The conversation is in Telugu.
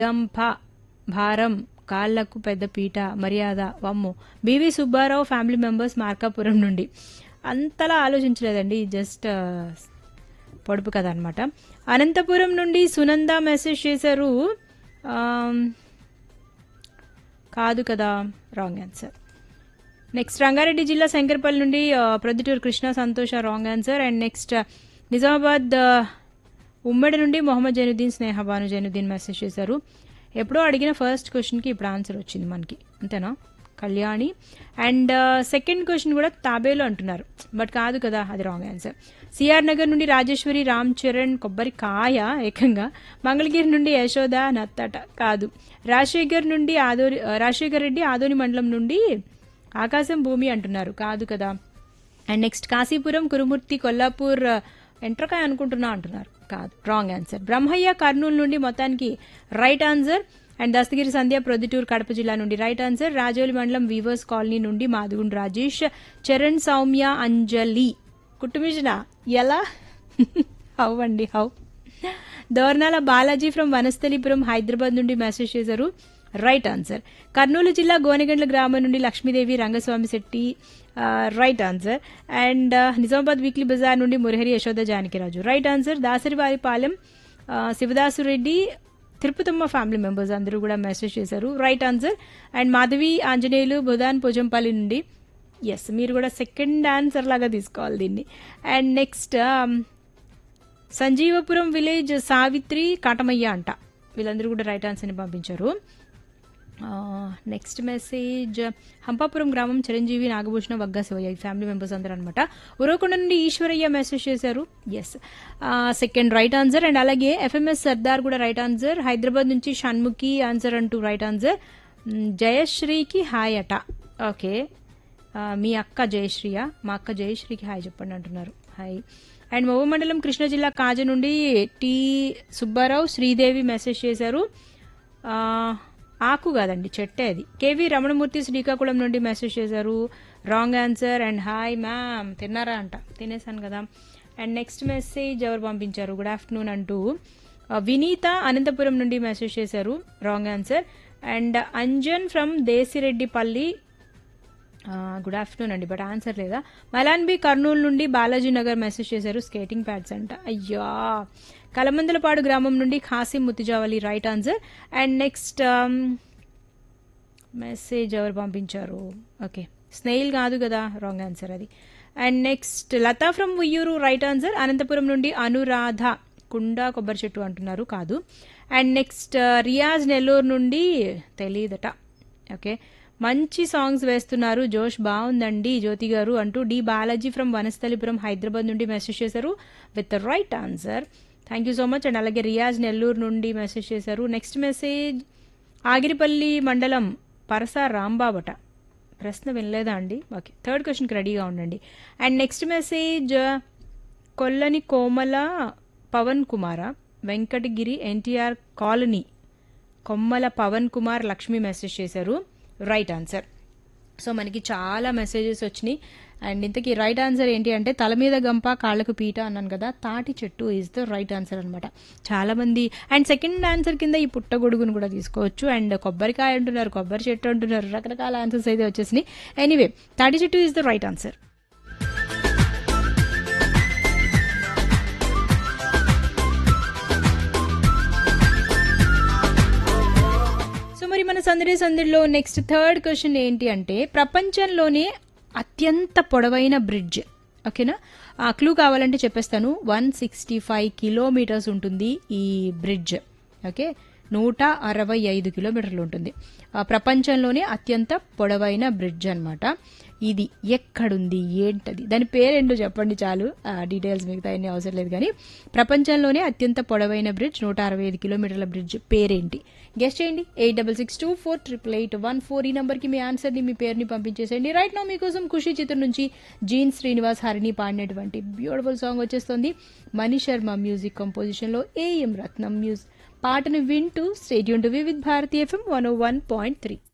గంప భారం కాళ్లకు పెద్ద పీట మర్యాద వమ్ము BV Subbarao family members Markapuram నుండి అంతలా ఆలోచించలేదండి జస్ట్ పొడుపు కథ అనమాట అనంతపురం నుండి సునంద మెసేజ్ చేశారు ఆమ్, కాదు కదా రాంగ్ ఆన్సర్ నెక్స్ట్ రంగారెడ్డి జిల్లా శంకర్పల్లి నుండి ఆ, Proddatur Krishna Santosha wrong answer and next Nizamabad ఆ, ఉమ్మడి నుండి మొహమ్మద్ జైనుద్దీన్ స్నేహ భాను జైనుద్దీన్ మెసేజ్ చేశారు ఎప్పుడో అడిగిన ఫస్ట్ క్వశ్చన్కి ఇప్పుడు ఆన్సర్ వచ్చింది మనకి అంతేనా కళ్యాణి అండ్ సెకండ్ క్వశ్చన్ కూడా తాబేలు అంటున్నారు బట్ కాదు కదా అది రాంగ్ ఆన్సర్ సిఆర్ నగర్ నుండి రాజేశ్వరి రామ్ చరణ్ కొబ్బరి కాయ ఏకంగా మంగళగిరి నుండి యశోద నత్తట కాదు రాజశేఖర్ నుండి ఆదోని రాజశేఖర్ రెడ్డి ఆదోని మండలం నుండి ఆకాశం భూమి అంటున్నారు కాదు కదా అండ్ నెక్స్ట్ కాశీపురం కురుమూర్తి కొల్లాపూర్ ఎంట్రకాయ అనుకుంటున్నా అంటున్నారు కాదు రాంగ్ ఆన్సర్ బ్రహ్మయ్య కర్నూలు నుండి మొత్తానికి right answer and Dastagiri Sandhya Proddatur Kadapa జిల్లా నుండి రైట్ ఆన్సర్ రాజోలి మండలం వీవర్స్ కాలనీ నుండి మాదుగుండ్ రాజేష్ చరణ్ సౌమ్య అంజలి కుట్టుమిషన ఎలా హౌ అండి హౌ దోర్నాల బాలాజీ ఫ్రమ్ వనస్థలిపురం హైదరాబాద్ నుండి మెసేజ్ చేశారు రైట్ ఆన్సర్ కర్నూలు జిల్లా గోనెగండ్ల గ్రామం నుండి Lakshmidevi Rangaswamy Shetty right answer and Nizamabad weekly బజార్ నుండి మురహరి యశోద జానకిరాజు రైట్ ఆన్సర్ దాసరివారిపాలెం ఆ, శివదాసు రెడ్డి తిరుపతమ్మ ఫ్యామిలీ మెంబర్స్ అందరూ కూడా మెసేజ్ చేశారు right answer and Madhavi Anjaneyulu Budhan Pojampalli నుండి ఎస్ మీరు కూడా సెకండ్ ఆన్సర్ లాగా తీసుకోవాలి దీన్ని and next Sanjeevapuram village Savitri Katamaiah అంట వీళ్ళందరూ కూడా రైట్ ఆన్సర్ని పంపించారు నెక్స్ట్ మెసేజ్ హంపాపురం గ్రామం చిరంజీవి నాగభూషణ వగ్గా శివయ్య ఈ ఫ్యామిలీ మెంబర్స్ అందరూ అనమాట ఉరవకొండ నుండి ఈశ్వరయ్య మెసేజ్ చేశారు yes second right answer and అలాగే ఎఫ్ఎంఎస్ సర్దార్ కూడా రైట్ ఆన్సర్ హైదరాబాద్ నుంచి షణ్ముఖి ఆన్సర్ అంటూ రైట్ ఆన్సర్ మ్, జయశ్రీకి హాయ్ అట ఓకే ఆ, మీ అక్క జయశ్రీయ మా అక్క జయశ్రీకి హాయ్ చెప్పండి అంటున్నారు హాయ్ అండ్ మోవ మండలం కృష్ణా జిల్లా కాజ నుండి టి సుబ్బారావు శ్రీదేవి మెసేజ్ చేశారు ఆ, ఆకు కాదండి చెట్టే అది కేవీ రమణమూర్తి శ్రీకాకుళం నుండి మెసేజ్ చేశారు wrong answer and hi ma'am తిన్నారా అంట తినేసాను కదా అండ్ నెక్స్ట్ మెసేజ్ ఎవరు పంపించారు గుడ్ ఆఫ్టర్నూన్ అంటూ ఆ, వినీత అనంతపురం నుండి మెసేజ్ చేశారు wrong answer and Anjan from Desireddipalli good afternoon అండి బట్ ఆన్సర్ లేదా మలాన్బి కర్నూలు నుండి బాలాజీ నగర్ మెసేజ్ చేశారు స్కేటింగ్ ప్యాడ్స్ అంట అయ్యా కలమందలపాడు గ్రామం నుండి Khasim Mutijavali right answer and next message ఎవరు పంపించారు ఓకే స్నేహిల్ కాదు కదా రాంగ్ ఆన్సర్ అది and next Latha from Uyyuru right answer Anantapur నుండి అనురాధ కుండా కొబ్బరి చెట్టు అంటున్నారు కాదు అండ్ నెక్స్ట్ రియాజ్ నెల్లూరు నుండి తెలియదట ఓకే మంచి సాంగ్స్ వేస్తున్నారు జోష్ బాగుందండి జ్యోతి గారు అంటూ డి బాలాజీ ఫ్రమ్ వనస్థలిపురం హైదరాబాద్ నుండి మెసేజ్ చేశారు with right answer thank you so much and అలాగే రియాజ్ నెల్లూరు నుండి మెసేజ్ చేశారు నెక్స్ట్ మెసేజ్ ఆగిరిపల్లి మండలం పరస రాంబాబట ప్రశ్న వినలేదా అండి ఓకే థర్డ్ క్వశ్చన్కి రెడీగా ఉండండి and next message Kollani Komala Pavan Kumara Venkatagiri NTR colony Kommala Pavan Kumar Lakshmi message చేశారు రైట్ ఆన్సర్ సో మనకి చాలా మెసేజెస్ వచ్చినాయి అండ్ ఇంతకీ రైట్ ఆన్సర్ ఏంటి అంటే తల మీద గంప కాళ్ళకు పీట అన్నాను కదా తాటి చెట్టు ఈజ్ ద రైట్ ఆన్సర్ అనమాట చాలా మంది అండ్ సెకండ్ ఆన్సర్ కింద ఈ పుట్టగొడుగును కూడా తీసుకోవచ్చు అండ్ కొబ్బరికాయ అంటున్నారు కొబ్బరి చెట్టు అంటున్నారు రకరకాల ఆన్సర్స్ అయితే వచ్చేసినాయి ఎనీవే తాటి చెట్టు is the right answer so మరి మన సందడి సందడిలో నెక్స్ట్ థర్డ్ క్వశ్చన్ ఏంటి అంటే ప్రపంచంలోనే అత్యంత పొడవైన బ్రిడ్జ్ ఓకేనా ఆ క్లూ కావాలంటే చెప్పేస్తాను వన్ సిక్స్టీ ఫైవ్ కిలోమీటర్స్ ఉంటుంది ఈ బ్రిడ్జ్ ఓకే నూట అరవై ఐదు కిలోమీటర్లు ఉంటుంది ఆ ప్రపంచంలోనే అత్యంత పొడవైన బ్రిడ్జ్ అన్నమాట ఇది ఎక్కడుంది ఏంటది దాని పేరేంటో చెప్పండి చాలు ఆ డీటెయిల్స్ మిగతా అన్ని అవసరం లేదు కానీ ప్రపంచంలోనే అత్యంత పొడవైన బ్రిడ్జ్ నూట అరవై ఐదు కిలోమీటర్ల బ్రిడ్జ్ పేరేంటి గెస్ట్ చేయండి eight double six two four triple eight one four ఈ నెంబర్కి మీ ఆన్సర్ని మీ పేరుని పంపించేసేయండి రైట్ నో మీకోసం ఖుషి చిత్రం నుంచి జీన్ శ్రీనివాస్ హరిని పాడినటువంటి బ్యూటిఫుల్ సాంగ్ వచ్చేస్తుంది మణి శర్మ మ్యూజిక్ కంపోజిషన్లో ఏఎం రత్నం మ్యూజిక్ పాటను వింటూ stadium to with Bharati FM one one point three